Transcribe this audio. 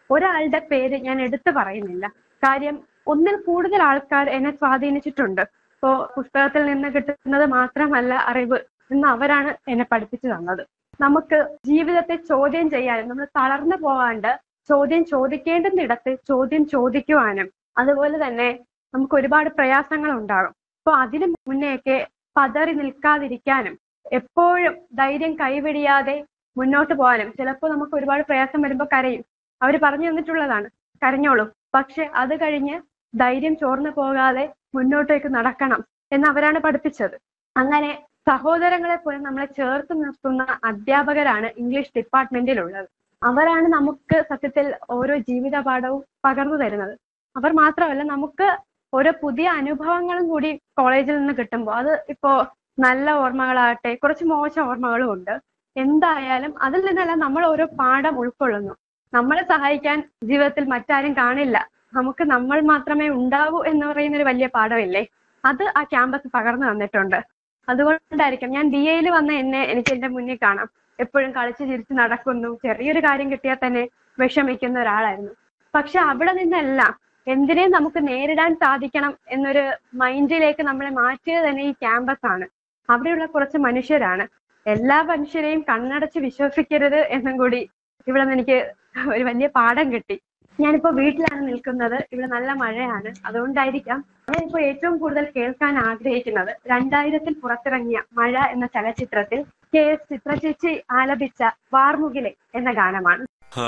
ഒരാളുടെ പേര് ഞാൻ എടുത്തു പറയുന്നില്ല കാര്യം ഒന്നിൽ കൂടുതൽ ആൾക്കാർ എന്നെ സ്വാധീനിച്ചിട്ടുണ്ട് ഇപ്പോ പുസ്തകത്തിൽ നിന്ന് കിട്ടുന്നത് മാത്രമല്ല അറിവ് എന്ന് അവരാണ് എന്നെ പഠിപ്പിച്ചു തന്നത് നമുക്ക് ജീവിതത്തെ ചോദ്യം ചെയ്യാനും നമ്മൾ തളർന്നു പോകാണ്ട് ചോദ്യം ചോദിക്കേണ്ടുന്നിടത്ത് ചോദ്യം ചോദിക്കുവാനും അതുപോലെ തന്നെ നമുക്ക് ഒരുപാട് പ്രയാസങ്ങൾ ഉണ്ടാകും അപ്പൊ അതിനു മുന്നേയൊക്കെ പതറി നിൽക്കാതിരിക്കാനും എപ്പോഴും ധൈര്യം കൈവെടിയാതെ മുന്നോട്ട് പോകാനും ചിലപ്പോൾ നമുക്ക് ഒരുപാട് പ്രയാസം വരുമ്പോൾ കരയും അവർ പറഞ്ഞു തന്നിട്ടുള്ളതാണ് കരഞ്ഞോളൂ പക്ഷെ അത് കഴിഞ്ഞ് ധൈര്യം ചോർന്നു പോകാതെ മുന്നോട്ടേക്ക് നടക്കണം എന്ന് അവരാണ് പഠിപ്പിച്ചത് അങ്ങനെ സഹോദരങ്ങളെ പോലെ നമ്മളെ ചേർത്ത് നിർത്തുന്ന അധ്യാപകരാണ് ഇംഗ്ലീഷ് ഡിപ്പാർട്ട്മെന്റിലുള്ളത് അവരാണ് നമുക്ക് സത്യത്തിൽ ഓരോ ജീവിത പാഠവും പകർന്നു തരുന്നത് അവർ മാത്രമല്ല നമുക്ക് ഓരോ പുതിയ അനുഭവങ്ങളും കൂടി കോളേജിൽ നിന്ന് കിട്ടുമ്പോൾ അത് ഇപ്പോ നല്ല ഓർമ്മകളാകട്ടെ കുറച്ച് മോശം ഓർമ്മകളും ഉണ്ട് എന്തായാലും അതിൽ നിന്നെല്ലാം നമ്മൾ ഓരോ പാഠം ഉൾക്കൊള്ളുന്നു നമ്മളെ സഹായിക്കാൻ ജീവിതത്തിൽ മറ്റാരും കാണില്ല നമുക്ക് നമ്മൾ മാത്രമേ ഉണ്ടാവൂ എന്ന് പറയുന്ന ഒരു വലിയ പാഠമില്ലേ അത് ആ ക്യാമ്പസ് പകർന്നു തന്നിട്ടുണ്ട് അതുകൊണ്ടായിരിക്കും ഞാൻ ബി എയിൽ വന്ന എന്നെ എനിക്ക് എന്റെ മുന്നിൽ കാണാം എപ്പോഴും കളിച്ച് ചിരിച്ച് നടക്കുന്നു ചെറിയൊരു കാര്യം കിട്ടിയാൽ തന്നെ വിഷമിക്കുന്ന ഒരാളായിരുന്നു പക്ഷെ അവിടെ നിന്നെല്ലാം എന്തിനേയും നമുക്ക് നേരിടാൻ സാധിക്കണം എന്നൊരു മൈൻഡിലേക്ക് നമ്മളെ മാറ്റിയത് തന്നെ ഈ ക്യാമ്പസ് ആണ് അവിടെയുള്ള കുറച്ച് മനുഷ്യരാണ് എല്ലാ മനുഷ്യരെയും കണ്ണടച്ച് വിശ്വസിക്കരുത് എന്നും കൂടി ഇവിടെ നിന്ന് എനിക്ക് ഒരു വലിയ പാഠം കിട്ടി ഞാനിപ്പോ വീട്ടിലാണ് നിൽക്കുന്നത് ഇവിടെ നല്ല മഴയാണ് അതുകൊണ്ടായിരിക്കാം ഞാനിപ്പോ ഏറ്റവും കൂടുതൽ കേൾക്കാൻ ആഗ്രഹിക്കുന്നത് രണ്ടായിരത്തിൽ പുറത്തിറങ്ങിയ മഴ എന്ന ചലച്ചിത്രത്തിൽ കെ എസ് ചിത്ര ചേച്ചി ആലപിച്ച വാർമുകിലെ എന്ന ഗാനമാണ്